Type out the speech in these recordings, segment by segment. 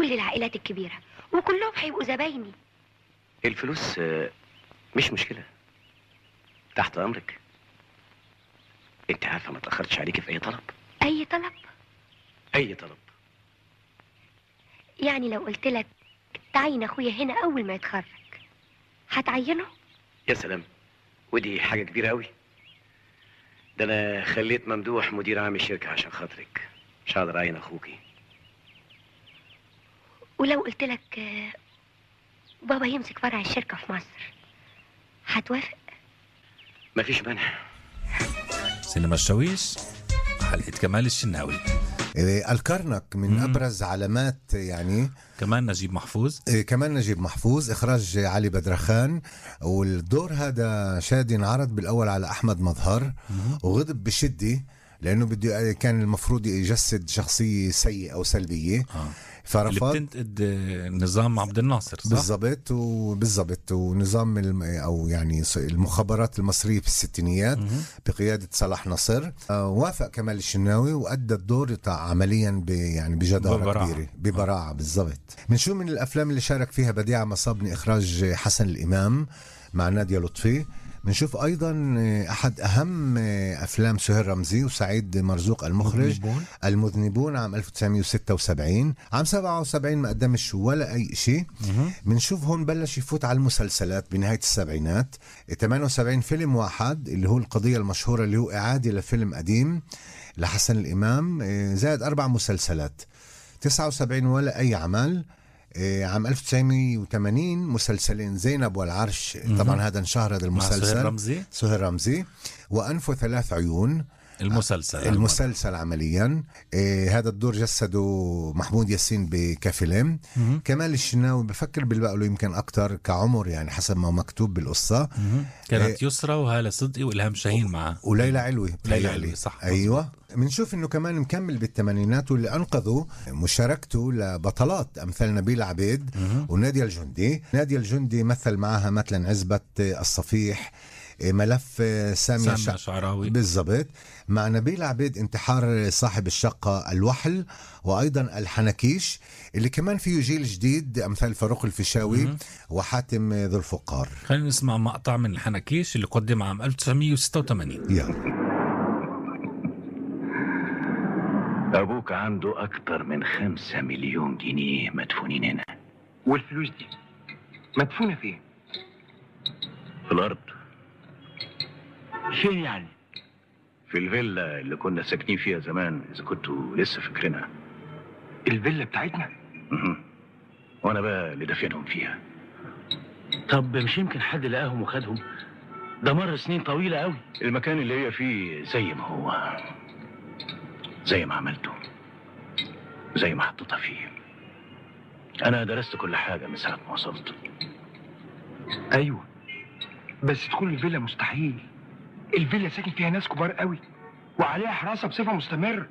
كل العائلات الكبيرة وكلهم هيبقوا زبايني الفلوس آه، مش مشكلة تحت أمرك أنت عارفة ما تأخرتش عليكي في أي طلب أي طلب أي طلب يعني لو قلت لك تعين أخويا هنا أول ما يتخرج هتعينه يا سلام ودي حاجة كبيرة أوي ده أنا خليت ممدوح مدير عام الشركة عشان خاطرك مش هقدر أعين أخوكي ولو قلت لك آه، بابا يمسك فرع الشركة في مصر هتوافق مفيش مانع سينما الشويش حلقة كمال الشناوي إيه، الكرنك من مم. ابرز علامات يعني كمان نجيب محفوظ إيه، كمان نجيب محفوظ اخراج علي بدرخان والدور هذا شادي انعرض بالاول على احمد مظهر وغضب بشده لانه بده كان المفروض يجسد شخصيه سيئه او سلبيه آه. اللي فرفض بتنتقد آه، نظام عبد الناصر صح؟ بالضبط وبالضبط ونظام الم- او يعني ص- المخابرات المصريه في الستينيات مهم. بقياده صلاح نصر آه، وافق كمال الشناوي وادى الدور تاع عمليا ب يعني بجداره ببراعة. كبيره ببراعه بالضبط من شو من الافلام اللي شارك فيها بديعه مصابني اخراج حسن الامام مع ناديه لطفي بنشوف ايضا آه، احد اهم آه، افلام سهير رمزي وسعيد مرزوق المخرج مذنبون. المذنبون عام 1976 عام 77 ما قدمش ولا اي شيء مهم. بنشوف هون بلش يفوت على المسلسلات بنهاية السبعينات 78 فيلم واحد اللي هو القضية المشهورة اللي هو إعادة لفيلم قديم لحسن الإمام آه، زائد أربع مسلسلات 79 ولا أي عمل آه، عام 1980 مسلسلين زينب والعرش طبعا هذا انشهر هذا مع المسلسل سهير رمزي سهير رمزي وأنف ثلاث عيون المسلسل المسلسل عمليا إيه هذا الدور جسده محمود ياسين بكفيلم مهم. كمال الشناوي بفكر بالبقى له يمكن أكتر كعمر يعني حسب ما مكتوب بالقصة مهم. كانت يسرى وهالة صدقي والهام شاهين معه وليلى علوي ليلى بتهيألي. علوي، صح، ايوه بنشوف انه كمان مكمل بالثمانينات واللي انقذوا مشاركته لبطلات امثال نبيل عبيد مهم. ونادية الجندي نادية الجندي مثل معها مثلا عزبة الصفيح ملف سامية سامية شع... شعراوي بالضبط مع نبيل عبيد انتحار صاحب الشقة الوحل وأيضا الحنكيش اللي كمان فيه جيل جديد أمثال فاروق الفيشاوي مهم. وحاتم ذو الفقار خلينا نسمع مقطع من الحنكيش اللي قدم عام 1986 يلا أبوك عنده أكتر من خمسة مليون جنيه مدفونين هنا والفلوس دي مدفونة فين؟ في الأرض فين يعني؟ في الفيلا اللي كنا ساكنين فيها زمان إذا كنتوا لسه فاكرينها الفيلا بتاعتنا؟ مهم. وأنا بقى اللي دافنهم فيها طب مش يمكن حد لقاهم وخدهم؟ ده مر سنين طويلة قوي المكان اللي هي فيه زي ما هو زي ما عملته زي ما حطيتها فيه أنا درست كل حاجة من ساعة ما وصلت ايوه بس دخول الفيلا مستحيل الفيلا ساكن فيها ناس كبار قوي وعليها حراسه بصفه مستمره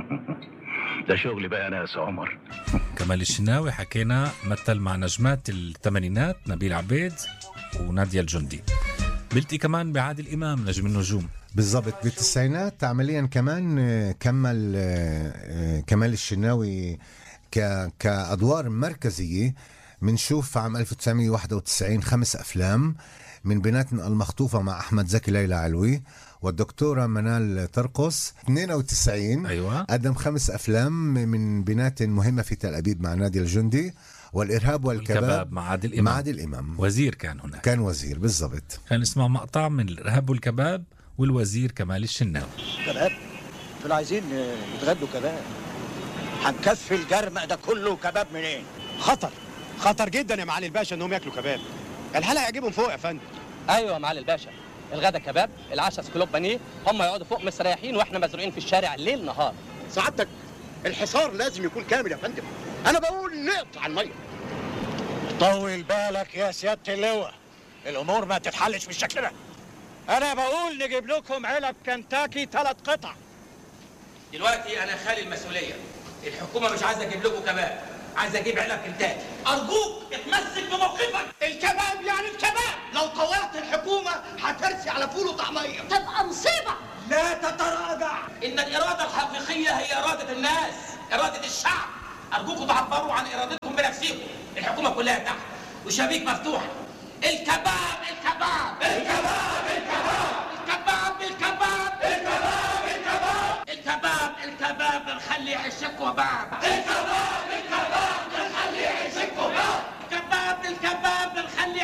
ده شغل بقى ناس يا عمر كمال الشناوي حكينا مثل مع نجمات الثمانينات نبيل عبيد ونادية الجندي بلتقي كمان بعادل إمام نجم النجوم بالضبط بالتسعينات عمليا كمان آه، كمل آه، آه، كمال الشناوي ك كادوار مركزيه بنشوف عام 1991 خمس افلام من بيناتنا المخطوفه مع احمد زكي ليلى علوي والدكتوره منال ترقص 92 أيوة قدم خمس افلام من بينات مهمه في تل ابيب مع نادي الجندي والارهاب والكباب الكباب مع عادل مع إمام عادل امام وزير كان هناك كان وزير بالضبط خلينا نسمع مقطع من الإرهاب والكباب والوزير كمال الشناوي كباب دول عايزين يتغدوا كباب هنكفي الجرمق ده كله كباب منين؟ خطر خطر جدا يا معالي الباشا انهم ياكلوا كباب الحلقه هيجيبهم فوق يا فندم ايوه يا معالي الباشا الغدا كباب العشاء سكلوب بانيه هم يقعدوا فوق مستريحين واحنا مزروعين في الشارع ليل نهار سعادتك الحصار لازم يكون كامل يا فندم انا بقول نقطع الميه طول بالك يا سيادة اللواء الأمور ما تتحلش بالشكل ده أنا بقول نجيب لكم علب كنتاكي ثلاث قطع دلوقتي انا خالي المسؤوليه الحكومه مش عايزه اجيب لكم كباب عايزه اجيب علب كنتاكي ارجوك اتمسك بموقفك الكباب يعني الكباب لو طورت الحكومة هترسي على فول وطعمية تبقى مصيبة لا تتراجع ان الاراده الحقيقيه هي اراده الناس اراده الشعب ارجوكم تعبروا عن ارادتكم بنفسيكم الحكومه كلها تحت وشبيك مفتوحه الكباب الكباب الكباب الكباب الكباب الكباب الكباب الكباب الكباب الكباب نخلي عشك وباب الكباب